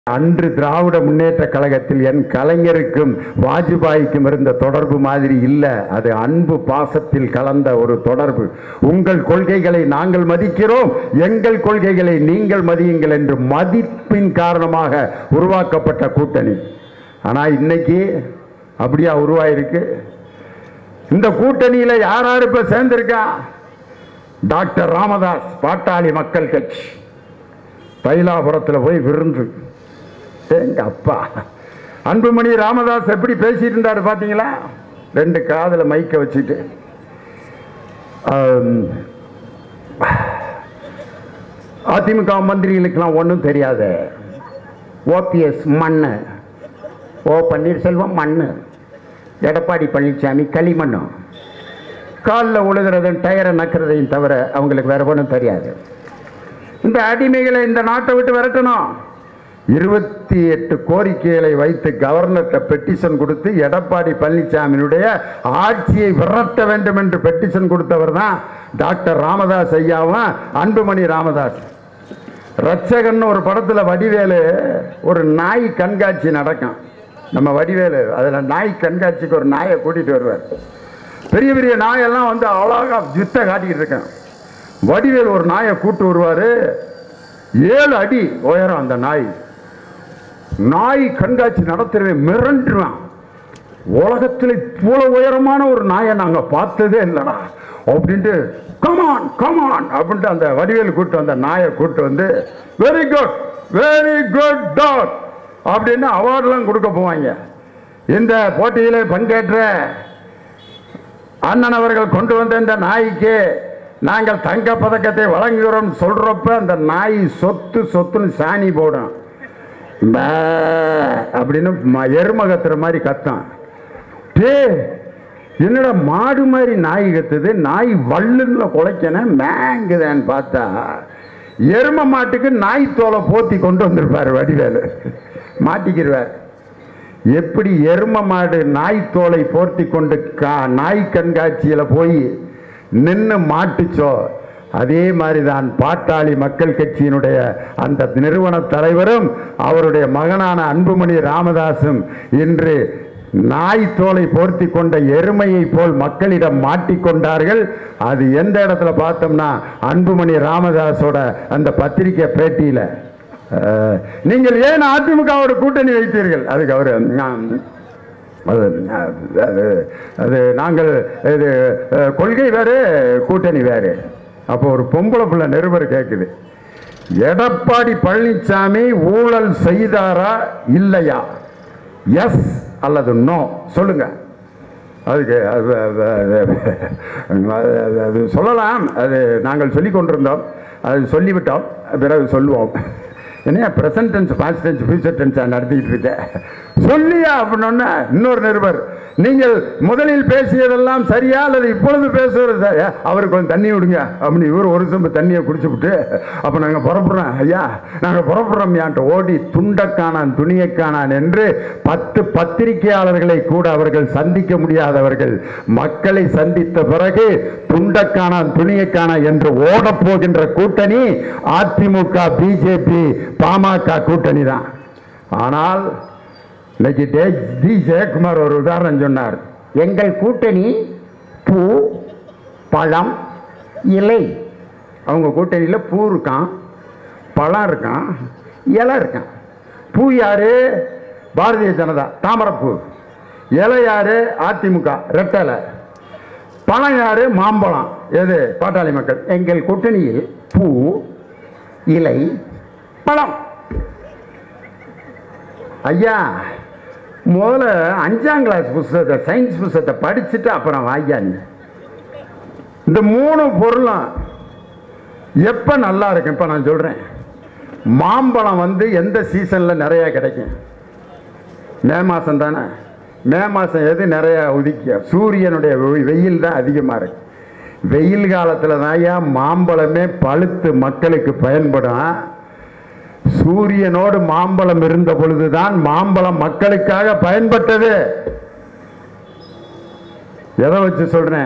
அன்று திராவிட முன்னேற்ற கழகத்தில் என் கலைஞருக்கும் வாஜ்பாய்க்கும் இருந்த தொடர்பு மாதிரி இல்லை அது அன்பு பாசத்தில் கலந்த ஒரு தொடர்பு உங்கள் கொள்கைகளை நாங்கள் மதிக்கிறோம் எங்கள் கொள்கைகளை நீங்கள் மதியுங்கள் என்று மதிப்பின் காரணமாக உருவாக்கப்பட்ட கூட்டணி ஆனா இன்னைக்கு அப்படியா உருவாயிருக்கு இந்த கூட்டணியில யார் யார் இப்ப சேர்ந்திருக்கா டாக்டர் ராமதாஸ் பாட்டாளி மக்கள் கட்சி தைலாபுரத்தில் போய் விருந்து எங்க அப்பா அன்புமணி ராமதாஸ் எப்படி பேசிட்டு இருந்தாரு பாத்தீங்களா ரெண்டு காதுல மைக்க வச்சுட்டு ஆம், அதிமுக மந்திரிகளுக்கெல்லாம் ஒன்றும் தெரியாது ஓபிஎஸ் மண்ணு ஓ பன்னீர்செல்வம் மண்ணு எடப்பாடி பழனிசாமி களிமண்ணும் காலில் உழுகிறதும் டயரை நக்கிறதையும் தவிர அவங்களுக்கு வேற ஒன்றும் தெரியாது இந்த அடிமைகளை இந்த நாட்டை விட்டு விரட்டணும் இருபத்தி எட்டு கோரிக்கைகளை வைத்து கவர்னர்கிட்ட பெட்டிஷன் கொடுத்து எடப்பாடி பழனிசாமியினுடைய ஆட்சியை விரட்ட வேண்டும் என்று பெட்டிஷன் கொடுத்தவர் தான் டாக்டர் ராமதாஸ் ஐயாவும் அன்புமணி ராமதாஸ் ரட்சகன் ஒரு படத்தில் வடிவேலு ஒரு நாய் கண்காட்சி நடக்கும் நம்ம வடிவேலு அதில் நாய் கண்காட்சிக்கு ஒரு நாயை கூட்டிகிட்டு வருவார் பெரிய பெரிய நாயெல்லாம் வந்து அழகா வித்த காட்டிக்கிட்டு இருக்கேன் வடிவேல் ஒரு நாயை கூட்டு வருவார் ஏழு அடி உயரம் அந்த நாய் நாய் கண்காட்சி நடத்துறவன் மிரண்டுருவான் உலகத்தில் இவ்வளவு உயரமான ஒரு நாயை நாங்கள் பார்த்ததே இல்லைடா அப்படின்ட்டு கமான் கமான் அப்படின்ட்டு அந்த வடிவேல் கூட்டு வந்த நாயை கூட்டு வந்து very good very good dog அப்படின்னு அவார்டெலாம் கொடுக்க போவாங்க இந்த போட்டியில் பங்கேற்ற அண்ணன் அவர்கள் கொண்டு வந்த இந்த நாய்க்கு நாங்கள் தங்க பதக்கத்தை வழங்குகிறோம் சொல்றப்ப அந்த நாய் சொத்து சொத்துன்னு சாணி போடும் பே அப்படின்னு ம- எருமை கத்துற மாதிரி கத்தான் டே என்னடா மாடு மாதிரி நாய் கத்துது நாய் வல்லுன்னு குலைக்கணும் மேங்குதான்னு பார்த்தா எரும மாட்டுக்கு நாய் தோலை போத்தி கொண்டு வந்திருப்பார் வடிவேலு மாட்டிக்கிடுவார் எப்படி எரும மாடு நாய் தோலை போர்த்தி கொண்டு கா நாய் கண்காட்சியில் போய் நின்று மாட்டுச்சோ அதே மாதிரி தான் பாட்டாளி மக்கள் கட்சியினுடைய அந்த நிறுவன தலைவரும் அவருடைய மகனான அன்புமணி ராமதாசும் இன்று நாய் தோலை போர்த்தி கொண்ட எருமையை போல் மக்களிடம் மாட்டிக்கொண்டார்கள் அது எந்த இடத்துல பார்த்தோம்னா அன்புமணி ராமதாஸோட அந்த பத்திரிக்கை பேட்டியில அஹ், நீங்கள் ஏன் அதிமுகவோட கூட்டணி வைத்தீர்கள் அதுக்கு அவர் அது அது அது நாங்கள் இது அஹ், கொள்கை வேறு கூட்டணி வேறு அப்போ ஒரு பொம்பளை பிள்ளை நிருபர் கேட்குது எடப்பாடி பழனிசாமி ஊழல் செய்தாரா இல்லையா எஸ் அல்லது நோ சொல்லுங்க அதுக்கு அது- அது- அது- அது- அது- அது சொல்லலாம் அது நாங்கள் சொல்லி கொண்டிருந்தோம் அது சொல்லிவிட்டோம் பிறகு சொல்லுவோம் என்ன present tense past tense future டென்ஸாக நடத்திக்கிட்டு இருக்கேன் சொல்லியா அப்படின்னோடனே இன்னொரு நிருபர் நீங்கள் முதலில் பேசியதெல்லாம் சரியா அல்லது இப்பொழுது பேசுவது சரியா அவருக்கு கொஞ்சம் தண்ணி விடுங்க அப்படின்னு இவர் ஒரு சொம்பு தண்ணியை குடிச்சுவிட்டு அப்போ நாங்கள் புறப்படுறோம் ஐயா நாங்கள் புறப்படுறோம் யான்ட்டு ஓடி துண்டக்கானான் துணியக்கானான் என்று பத்து பத்திரிகையாளர்களை கூட அவர்கள் சந்திக்க முடியாதவர்கள் மக்களை சந்தித்த பிறகு துண்டக்கானான் துணியக்கானா என்று ஓடப் போகின்ற கூட்டணி அதிமுக பிஜேபி பாமக கூட்டணி தான் ஆனால் இன்னைக்கு டே- டி ஜெயக்குமார் ஒரு உதாரணம் சொன்னார் எங்கள் கூட்டணி பூ பழம் இலை அவங்க கூட்டணியில் பூ இருக்கான் பழம் இருக்கான் இலை இருக்கான் பூ யாரு பாரதிய ஜனதா தாமரைப்பூ இலை யாரு அதிமுக ரெட்டலை பழம் யாரு மாம்பழம் எது பாட்டாளி மக்கள் எங்கள் கூட்டணியில் பூ இலை பழம் ஐயா முதல்ல அஞ்சாம் கிளாஸ் புஸ்தகத்தை சயின்ஸ் புஸ்தகத்தை படிச்சுட்டு அப்புறம் வாய்யா நீ இந்த மூணு பொருளும் எப்போ நல்லா இருக்கும் இப்போ நான் சொல்கிறேன் மாம்பழம் வந்து எந்த சீசனில் நிறையா கிடைக்கும் மே மாதம் தானே மே மாதம் எது நிறைய உதிக்க சூரியனுடைய வெ- வெயில் தான் அதிகமாக இருக்கு வெயில் காலத்தில் தான் மாம்பழமே பழுத்து மக்களுக்கு பயன்படும் சூரியனோடு மாம்பழம் இருந்த பொழுதுதான் மாம்பழம் மக்களுக்காக பயன்பட்டது எதை வச்சு சொல்றேன்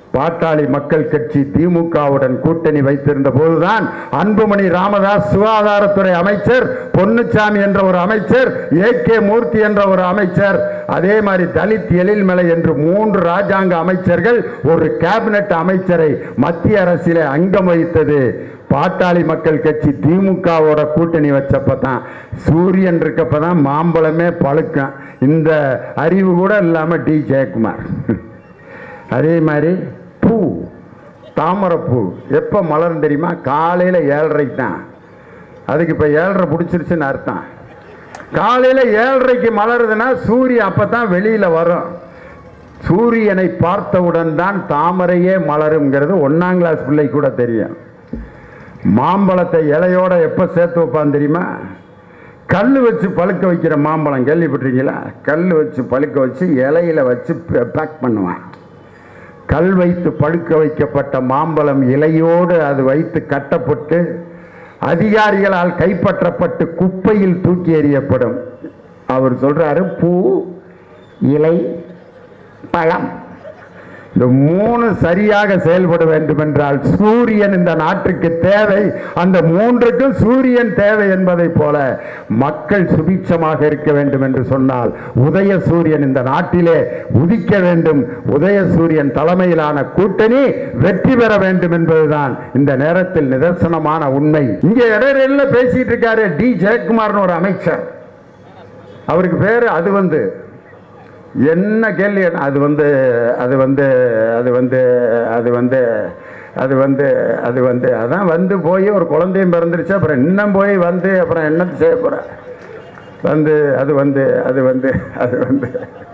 பாட்டாளி மக்கள் கட்சி திமுகவுடன் கூட்டணி வைத்திருந்த போதுதான் அன்புமணி ராமதாஸ் சுகாதாரத்துறை அமைச்சர் பொன்னுச்சாமி என்ற ஒரு அமைச்சர் ஏ கே மூர்த்தி என்ற ஒரு அமைச்சர் அதே மாதிரி தலித் எழில்மலை என்று மூன்று ராஜாங்க அமைச்சர்கள் ஒரு கேபினட் அமைச்சரை மத்திய அரசிலே அங்கம் வகித்தது பாட்டாளி மக்கள் கட்சி திமுகவோட கூட்டணி வச்சப்ப தான் சூரியன் இருக்கப்ப தான் மாம்பழமே பழுக்கும் இந்த அறிவு கூட இல்லாமல் டி ஜெயக்குமார் அதே மாதிரி பூ தாமரைப்பூ எப்போ மலரும் தெரியுமா காலையில் ஏழரைக்கு தான் அதுக்கு இப்போ ஏழரை பிடிச்சிருச்சுன்னு அர்த்தம் காலையில் ஏழரைக்கு மலருதுன்னா சூரியன் அப்போ தான் வெளியில் வரும் சூரியனை பார்த்தவுடன் தான் தாமரையே மலருங்கிறது ஒன்றாம் கிளாஸ் பிள்ளை கூட தெரியும் மாம்பழத்தை இலையோட எப்போ சேர்த்து வைப்பான் தெரியுமா கல் வச்சு பழுக்க வைக்கிற மாம்பழம் கேள்விப்பட்டிருக்கீங்களா கல் வச்சு பழுக்க வச்சு இலையில வச்சு பேக் பண்ணுவான் கல் வைத்து பழுக்க வைக்கப்பட்ட மாம்பழம் இலையோடு அது வைத்து கட்டப்பட்டு அதிகாரிகளால் கைப்பற்றப்பட்டு குப்பையில் தூக்கி எறியப்படும் அவர் சொல்றாரு பூ இலை பழம் இந்த மூணு சரியாக செயல்பட வேண்டும் என்றால் சூரியன் இந்த நாட்டுக்கு தேவை அந்த மூன்றுக்கும் சூரியன் தேவை என்பதை போல மக்கள் சுபிட்சமாக இருக்க வேண்டும் என்று சொன்னால் உதய சூரியன் இந்த நாட்டிலே உதிக்க வேண்டும் உதய சூரியன் தலைமையிலான கூட்டணி வெற்றி பெற வேண்டும் என்பதுதான் இந்த நேரத்தில் நிதர்சனமான உண்மை இங்கே இடையில பேசிட்டு இருக்காரு டி ஜெயக்குமார்னு ஒரு அமைச்சர் அவருக்கு பேரு அது வந்து என்ன கேள்வி அது வந்து அது வந்து அது வந்து அது வந்து அது வந்து அது வந்து அதான் வந்து போய் ஒரு குழந்தையும் பிறந்துருச்சு அப்புறம் இன்னும் போய் வந்து அப்புறம் என்ன செய்ய போற வந்து அது வந்து அது வந்து அது வந்து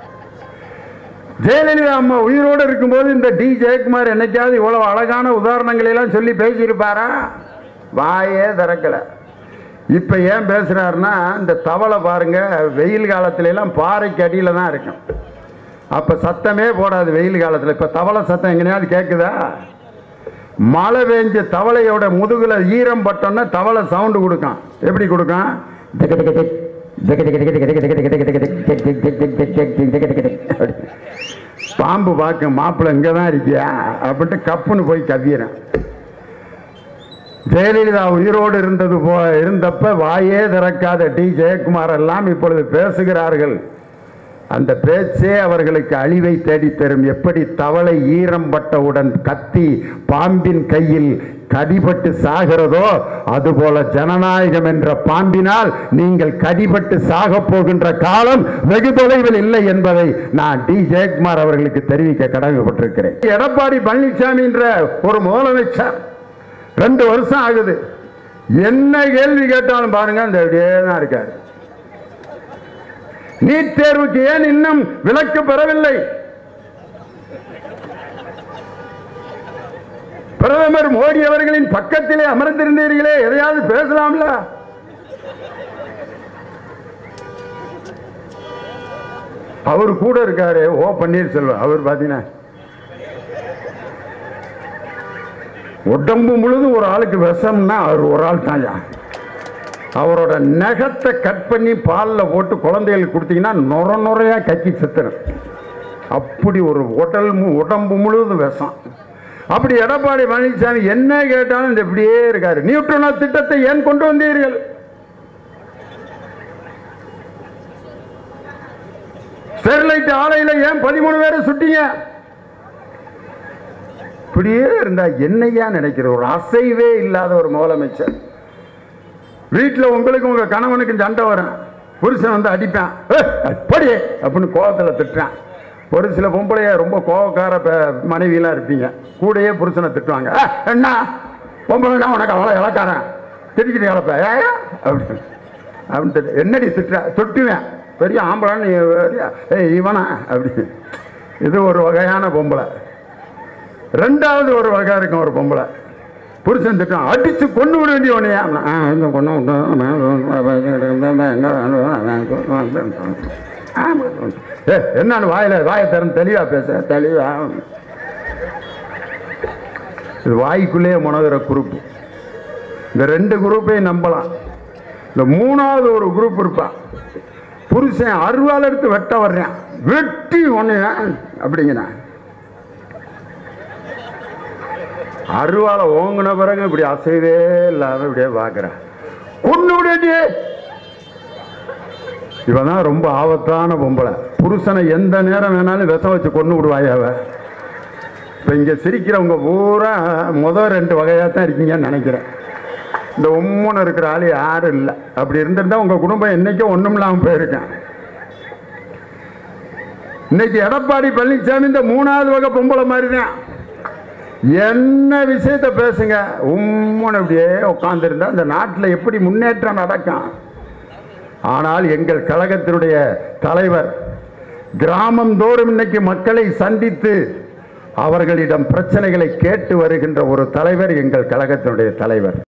ஜெயலலிதா அம்மா உயிரோடு இருக்கும்போது இந்த டி ஜெயக்குமார் என்னைக்காவது இவ்வளவு அழகான உதாரணங்களை எல்லாம் சொல்லி பேசியிருப்பாரா வாயே திறக்கல இப்ப ஏன் பேசுறாருன்னா இந்த தவளை பாருங்க வெயில் காலத்துல எல்லாம் பாறைக்கு அடியில தான் இருக்கும் அப்ப சத்தமே போடாது வெயில் காலத்துல இப்ப தவளை சத்தம் எங்கேயாவது கேக்குதா மழை பெஞ்ச தவளையோட முதுகுல ஈரம் பட்டோன்னா தவளை சவுண்டு கொடுக்கும் எப்படி கொடுக்கும் திக்கு திக்கு திக், திக்கு திக்கு திக்கு திக்கு திக்கு திக்கு திக்கு திக்கு திக்கு திக்கு திக்கு திக்கு திக்கு திக்கு திக்கு திக்கு திக்கு அப்படி. பாம்பு பார்க்கும் மாப்பிள்ளை இங்கே தான் இருக்கியா அப்படின்ட்டு கப்புன்னு போய் கவ்விறேன் ஜெயலலிதா உயிரோடு இருந்தது போ இருந்தப்ப வாயே திறக்காத டி ஜெயக்குமார் எல்லாம் இப்பொழுது பேசுகிறார்கள் அந்த பேச்சே அவர்களுக்கு அழிவை தேடித் தரும் எப்படி தவளை ஈரம் பட்டவுடன் கத்தி பாம்பின் கையில் கடிபட்டு சாகிறதோ அதுபோல ஜனநாயகம் என்ற பாம்பினால் நீங்கள் கடிபட்டு சாகப் போகின்ற காலம் வெகு தொலைவில் இல்லை என்பதை நான் டி ஜெயக்குமார் அவர்களுக்கு தெரிவிக்க கடமைப்பட்டிருக்கிறேன் எடப்பாடி பழனிசாமி என்ற ஒரு முதலமைச்சர் ரெண்டு வருஷம் ஆகுது என்ன கேள்வி கேட்டாலும் பாருங்க அந்த அப்படியே தான் இருக்காரு நீட் தேர்வுக்கு ஏன் இன்னும் விலக்கு பெறவில்லை பிரதமர் மோடி அவர்களின் பக்கத்திலே அமர்ந்திருந்தீர்களே எதையாவது பேசலாம்ல அவர் கூட இருக்காரு ஓ பன்னீர்செல்வம் அவர் பாத்தீங்கன்னா உடம்பு முழுதும் ஒரு ஆளுக்கு விஷம்னா அவர் ஒரு ஆள் தாயா அவரோட நகத்தை கட் பண்ணி பாலில் போட்டு குழந்தைகளுக்கு கொடுத்தீங்கன்னா நொர நொறையா கக்கி செத்துரும் அப்படி ஒரு உடல் மு- உடம்பு முழுவதும் விஷம் அப்படி எடப்பாடி பழனிசாமி என்ன கேட்டாலும் இந்த இப்படியே இருக்காரு நியூட்ரனோ திட்டத்தை ஏன் கொண்டு வந்தீர்கள் ஸ்டெர்லைட் ஆலையில ஏன் பதிமூணு பேரை சுட்டீங்க இப்படியே இருந்தா என்னையா நினைக்கிற ஒரு அசைவே இல்லாத ஒரு முதலமைச்சர் வீட்டில் உங்களுக்கு உங்க கணவனுக்கு சண்டை வரும் புருஷன் வந்து அடிப்பான் "ஏய், போடி அப்படின்னு கோவத்தில் திட்டுறான் ஒரு சில பொம்பளைய ரொம்ப கோவக்கார ப- மனைவியெல்லாம் இருப்பீங்க கூடயே புருஷனை திட்டுவாங்க "ஏய், என்ன பொம்பளைனா உனக்கு அவ்வளோ இலக்காரன் திட்டிக்கிட்டு இழப்ப ஏயா அப்படின்னு அப்படின்னு திட்டு என்னடி திட்டுற தொட்டுவேன் பெரிய ஆம்பளான்னு நீ பெரிய ஏய் இவனா அப்படி இது ஒரு வகையான பொம்பளை ரெண்டாவது ஒரு வகை இருக்கும் ஒரு பொம்பளை புருஷன் திட்டம் அடிச்சு கொண்டு விட வேண்டிய உடனே கொண்டு ஏ என்னன்னு வாயில வாயை திறந்து தெளிவா பேச தெளிவா இது வாய்க்குள்ளேயே முனகிற குரூப் இந்த ரெண்டு குரூப்பையும் நம்பலாம் இந்த மூணாவது ஒரு குரூப் இருப்பான் புருஷன் அருவாள் எடுத்து வெட்ட வர்றேன் வெட்டி ஒன்று அப்படிங்கிறான் அருவாளை ஓங்கின பிறகு இப்படி அசைவே இல்லாம இப்படியே பார்க்குறேன் கொண்டு விடு இவன் தான் ரொம்ப ஆபத்தான பொம்பளை புருஷனை எந்த நேரம் வேணாலும் விஷம் வச்சு கொண்டு விடுவாயாவ இப்போ இங்கே சிரிக்கிறவங்க பூரா முதல் ரெண்டு வகையாக தான் இருக்கீங்கன்னு நினைக்கிறேன் இந்த உம்முன்னு இருக்கிற ஆள் யாரும் இல்லை அப்படி இருந்திருந்தா உங்கள் குடும்பம் என்னைக்கும் ஒன்றும் இல்லாமல் போயிருக்கேன் இன்னைக்கு எடப்பாடி பழனிசாமி இந்த மூணாவது வகை பொம்பளை மாதிரி தான் என்ன விஷயத்த பேசுங்க உம்முன்னு அப்படியே உட்காந்துருந்தா இந்த நாட்டில் எப்படி முன்னேற்றம் நடக்கும் ஆனால் எங்கள் கழகத்தினுடைய தலைவர் கிராமம் தோறும் இன்னைக்கு மக்களை சந்தித்து அவர்களிடம் பிரச்சனைகளை கேட்டு வருகின்ற ஒரு தலைவர் எங்கள் கழகத்தினுடைய தலைவர்